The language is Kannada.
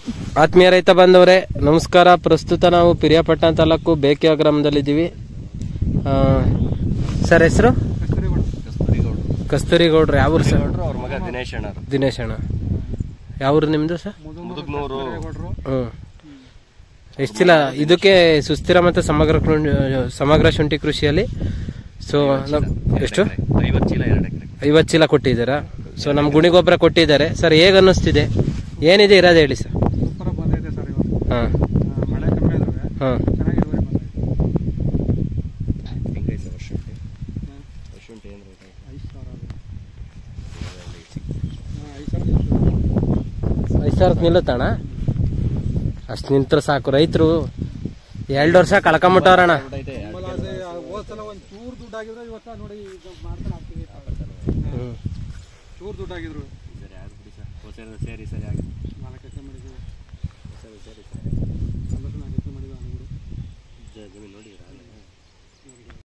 ಆತ್ಮೀಯ ರೈತ ಬಂದವರೇ ನಮಸ್ಕಾರ ಪ್ರಸ್ತುತ ನಾವು ಪಿರಿಯಾಪಟ್ಟಣ ತಾಲೂಕು ಬೇಕಿಯ ಗ್ರಾಮದಲ್ಲಿದ್ದೀವಿ ಆ, ಸರ್ ಹೆಸರು ಕಸ್ತೂರಿ ಗೌಡ್ರು ಯಾವ ಊರು ಸರ್ ಅವ್ರ ಮಗ ದಿನೇಶ್ ಅಣ್ಣ ದಿನೇಶ್ ಅಣ್ಣ ಯಾವ ಊರು ನಿಮ್ದು ಸರ್ ಮುದುಕ್ನೂರು ಹ್ಞೂ ಎಷ್ಟು ಚೀಲ ಇದಕ್ಕೆ ಸುಸ್ಥಿರ ಮತ್ತು ಸಮಗ್ರ ಕೃ- ಸಮಗ್ರ ಶುಂಠಿ ಕೃಷಿಯಲ್ಲಿ ಸೊ ಎಷ್ಟು ಐವತ್ತು ಚೀಲ ಎರಡು ಎಕರೆ ಐವತ್ತು ಚೀಲ ಕೊಟ್ಟಿದ್ದೀರಾ ಸೊ ನಮ್ಮ ಗುಣಿಗೊಬ್ಬರ ಕೊಟ್ಟಿದ್ದಾರೆ ಸರ್ ಹೇಗೆ ಅನ್ನಿಸ್ತಿದೆ ಏನಿದೆ ಇರೋದು ಹೇಳಿ ಸರ್ ಸೂಪರ್ ಬಂದೈತೆ ಸರ್ ಇವತ್ತು ಹಾಂ ಆ, ಮಳೆ ಕಮ್ಮಿ ಇದಾವೆ ಹಾಂ ಚೆನ್ನಾಗಿ ಇಳುವರಿ ಬಂದೈತೆ ಹೆಂಗೈತೆ ವರ್ಷುಂಟಿ ವರ್ಷುಂಟಿ ಏನು ರೇಟ್ ಐದು ಸಾವಿರ ಅದು ಹಾಂ ಐದು ಸಾವಿರ ಐದು ಸಾವಿರಕ್ಕೆ ನಿಲ್ಲುತ್ತಣ್ಣ ಅಷ್ಟು ನಿಂತ್ರೆ ಸಾಕು ರೈತರು ಎರಡು ವರ್ಷ ಕಳ್ಕೊಂಬಿಟ್ಟವ್ರಣ್ಣ ಐತೆ ಆಮೇಲೆ ಅದೇ ಹೋದ ಸಲ ಒಂದು ಚೂರು ದುಡ್ಡು ಆಗಿದ್ರೆ ಇವತ್ತು ನೋಡಿ ಇದು ಮಾಡ್ಕೊಂಡು ಹಾಕ್ತೀವಿ ಹ್ಞೂ ಚೂರು ದುಡ್ಡು ಆಗಿದ್ರು ಸರಿ ಆಗಿ ಬಿಡಿ ಸರ್ ಹೊಸ ಸೇರಿ ಸರಿ ಆಗಿ ನಾಲ್ಕು ಎಕರೆ ಮಾಡಿದ್ವಿ ಸರಿ ಸರಿ ಸರಿ ಒಂದಷ್ಟು ನಾಲ್ಕು ಎಕರೆ ಮಾಡಿದ್ವಿ ಅನುಗುಡು ಜಮೀನು ನೋಡಿ